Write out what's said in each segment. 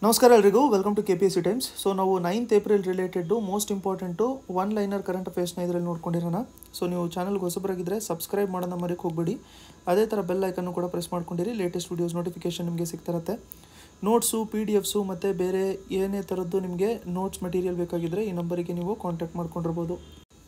ನಮಸ್ಕಾರ ಎಲ್ರಿಗೂ welcome to K P S C times so ನಾವು ninth April related most important one liner current ಅಫೇರ್ಸ್ನ ಇದರಲ್ಲಿ ನೋಡ್ಕೊಂಡಿರೋಣ ಸೊ ನೀವು ಚಾನಲ್ಗೆ ಹೊಸಬರಾಗಿದ್ದರೆ ಸಬ್ಸ್ಕ್ರೈಬ್ ಮಾಡೋಣ ಮರೆಯಕ್ಕೆ ಹೋಗಬೇಡಿ ಅದೇ ಥರ ಬೆಲ್ ಐಕನ್ನು ಕೂಡ ಪ್ರೆಸ್ ಮಾಡ್ಕೊಂಡಿರಿ ಲೇಟೆಸ್ಟ್ ವೀಡಿಯೋಸ್ ನೋಟಿಫಿಕೇಶನ್ ನಿಮಗೆ ಸಿಗ್ತಿರತ್ತೆ ನೋಟ್ಸು ಪಿ ಡಿ ಎಫ್ಸು ಮತ್ತು ಬೇರೆ ಏನೇ ಥರದ್ದು ನಿಮಗೆ ನೋಟ್ಸ್ ಮೆಟೀರಿಯಲ್ ಬೇಕಾಗಿದ್ದರೆ ಈ ನಂಬರಿಗೆ ನೀವು ಕಾಂಟ್ಯಾಕ್ಟ್ ಮಾಡ್ಕೊಂಡಿರ್ಬೋದು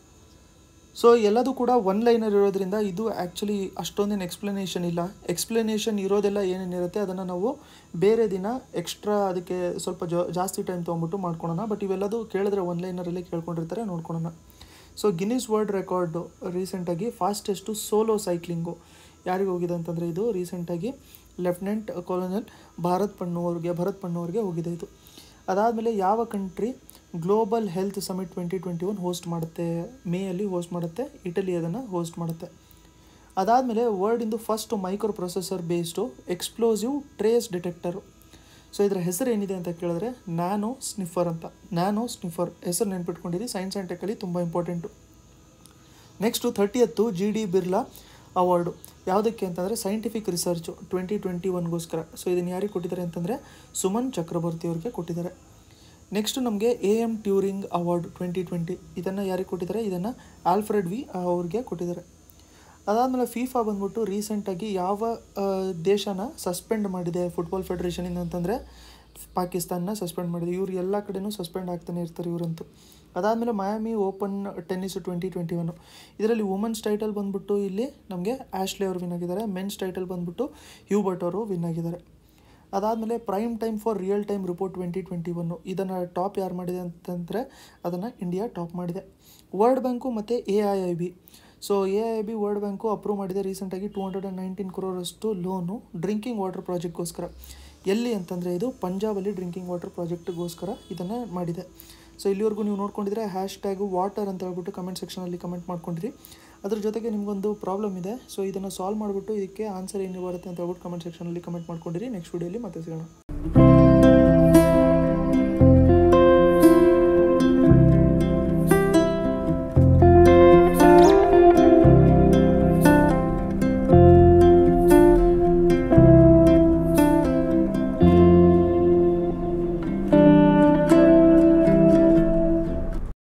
ಸೊ ಎಲ್ಲದೂ ಕೂಡ ಒನ್ ಲೈನರ್ ಇರೋದ್ರಿಂದ ಇದು ಆ್ಯಕ್ಚುಲಿ ಅಷ್ಟೊಂದೇನು ಎಕ್ಸ್ಪ್ಲನೇಷನ್ ಇಲ್ಲ ಎಕ್ಸ್ಪ್ಲನೇಷನ್ ಇರೋದೆಲ್ಲ ಏನೇನಿರುತ್ತೆ ಅದನ್ನು ನಾವು ಬೇರೆ ದಿನ ಎಕ್ಸ್ಟ್ರಾ ಅದಕ್ಕೆ ಸ್ವಲ್ಪ ಜಾ ಜಾಸ್ತಿ ಟೈಮ್ ತೊಗೊಂಬಿಟ್ಟು ಮಾಡ್ಕೊಳೋಣ ಬಟ್ ಇವೆಲ್ಲದೂ ಕೇಳಿದ್ರೆ ಒನ್ ಲೈನರಲ್ಲೇ ಕೇಳ್ಕೊಂಡಿರ್ತಾರೆ ನೋಡ್ಕೊಳೋಣ ಸೊ ಗಿನ್ನಿಸ್ ವರ್ಲ್ಡ್ ರೆಕಾರ್ಡು ರೀಸೆಂಟಾಗಿ ಫಾಸ್ಟೆಸ್ಟು ಸೋಲೋ ಸೈಕ್ಲಿಂಗು ಯಾರಿಗೆ ಹೋಗಿದೆ ಅಂತಂದರೆ ಇದು ರೀಸೆಂಟಾಗಿ ಲೆಫ್ಟಿನೆಂಟ್ ಕಾಲೋನಲ್ ಭಾರತ್ ಪಣ್ಣು ಅವ್ರಿಗೆ ಭರತ್ ಪಣ್ಣು ಅವ್ರಿಗೆ ಹೋಗಿದೆ ಇದು ಅದಾದಮೇಲೆ ಯಾವ country global health summit twenty twenty one host ಮಾಡುತ್ತೆ ಮೇಯಲ್ಲಿ ಹೋಸ್ಟ್ ಮಾಡುತ್ತೆ ಇಟಲಿ ಅದನ್ನು ಹೋಸ್ಟ್ ಮಾಡುತ್ತೆ ಅದಾದಮೇಲೆ ವರ್ಲ್ಡಿಂದು first microprocessor based explosive trace detector so ಇದರ ಹೆಸರು ಏನಿದೆ ಅಂತ ಕೇಳಿದ್ರೆ ನ್ಯಾನೋ ಸ್ನಿಫರ್ ಅಂತ ನ್ಯಾನೋ ಸ್ನಿಫರ್ ಹೆಸರು ನೆನ್ಪಿಟ್ಕೊಂಡಿರಿ ಸೈನ್ಸ್ ಆ್ಯಂಡ್ ಟೆಕಲ್ಲಿ ತುಂಬ ಇಂಪಾರ್ಟೆಂಟು ನೆಕ್ಸ್ಟು ಥರ್ಟಿಯತ್ತು ಜಿ ಡಿ ಬಿರ್ಲಾ ಅವಾರ್ಡು ಯಾವುದಕ್ಕೆ ಅಂತಂದರೆ ಸೈಂಟಿಫಿಕ್ ರಿಸರ್ಚು ಟ್ವೆಂಟಿ ಟ್ವೆಂಟಿ ಒನ್ಗೋಸ್ಕರ ಸೊ ಇದನ್ನು ಯಾರಿಗೆ ಕೊಟ್ಟಿದ್ದಾರೆ ಅಂತಂದರೆ ಸುಮನ್ ಚಕ್ರವರ್ತಿ ಅವ್ರಿಗೆ ಕೊಟ್ಟಿದ್ದಾರೆ ನೆಕ್ಸ್ಟು ನಮಗೆ A M Turing award twenty twenty ಇದನ್ನು ಯಾರಿಗೆ ಕೊಟ್ಟಿದ್ದಾರೆ ಇದನ್ನು ಆಲ್ಫ್ರೆಡ್ ವಿ ಅವ್ರಿಗೆ ಕೊಟ್ಟಿದ್ದಾರೆ ಅದಾದಮೇಲೆ ಫೀಫಾ ಬಂದ್ಬಿಟ್ಟು ರೀಸೆಂಟಾಗಿ ಯಾವ ಆ, ದೇಶನ ಸಸ್ಪೆಂಡ್ ಮಾಡಿದೆ ಫುಟ್ಬಾಲ್ ಫೆಡರೇಷನಿಂದ ಅಂತಂದರೆ ಪಾಕಿಸ್ತಾನ ಸಸ್ಪೆಂಡ್ ಮಾಡಿದೆ ಇವ್ರು ಎಲ್ಲ ಕಡೆನೂ ಸಸ್ಪೆಂಡ್ ಆಗ್ತಾನೆ ಇರ್ತಾರೆ ಇವರಂತೂ ಅದಾದಮೇಲೆ Miami Open tennis twenty twenty one ಇದರಲ್ಲಿ ವುಮೆನ್ಸ್ ಟೈಟಲ್ ಬಂದ್ಬಿಟ್ಟು ಇಲ್ಲಿ ನಮಗೆ ಆಶ್ಲೆ ಅವರು ವಿನ್ ಆಗಿದ್ದಾರೆ ಮೆನ್ಸ್ ಟೈಟಲ್ ಬಂದ್ಬಿಟ್ಟು ಹ್ಯೂಬರ್ಟ್ ಅವರು ವಿನ್ ಆಗಿದ್ದಾರೆ ಅದಾದಮೇಲೆ prime time for real time report twenty twenty one ಇದನ್ನು ಟಾಪ್ ಯಾರು ಮಾಡಿದೆ ಅಂತಂದರೆ ಅದನ್ನು ಇಂಡಿಯಾ ಟಾಪ್ ಮಾಡಿದೆ ವರ್ಲ್ಡ್ ಬ್ಯಾಂಕು ಮತ್ತು A I I B so A I B world bank approve ಮಾಡಿದೆ ರೀಸೆಂಟಾಗಿ ಟೂ ಹಂಡ್ರೆಡ್ ಆ್ಯಂಡ್ ನೈನ್ಟೀನ್ ಕ್ರೋರಷ್ಟು ಲೋನು ಡ್ರಿಂಕಿಂಗ್ ವಾಟರ್ ಪ್ರಾಜೆಕ್ಟ್ಗೋಸ್ಕರ ಎಲ್ಲಿ ಅಂತಂದರೆ ಇದು ಪಂಜಾಬಲ್ಲಿ ಡ್ರಿಂಕಿಂಗ್ ವಾಟರ್ ಪ್ರಾಜೆಕ್ಟ್ಗೋಸ್ಕರ ಇದನ್ನು ಮಾಡಿದೆ ಸೊ ಇಲ್ಲಿವರೆಗೂ ನೀವು ನೋಡ್ಕೊಂಡಿದ್ರೆ ಹ್ಯಾಶ್ ಟ್ಯಾಗು ವಾಟರ್ ಅಂತ ಹೇಳ್ಬಿಟ್ಟು ಕಮೆಂಟ್ ಸೆಕ್ಷನಲ್ಲಿ ಕಮೆಂಟ್ ಮಾಡ್ಕೊಂಡಿರಿ ಅದ್ರ ಜೊತೆಗೆ ನಿಮಗೊಂದು ಪ್ರಾಬ್ಲಮ್ ಇದೆ ಸೊ ಇದನ್ನು ಸಾಲ್ವ್ ಮಾಡಿಬಿಟ್ಟು ಇದಕ್ಕೆ ಆನ್ಸರ್ ಏನು ಬರುತ್ತೆ ಅಂತ ಹೇಳ್ಬಿಟ್ಟು ಕಮೆಂಟ್ ಸೆಕ್ಷನಲ್ಲಿ ಕಮೆಂಟ್ ಮಾಡ್ಕೊಂಡಿರಿ ನೆಕ್ಸ್ಟ್ ವೀಡಿಯೋಲಿ ಮತ್ತೆ ಸಿಗೋಣ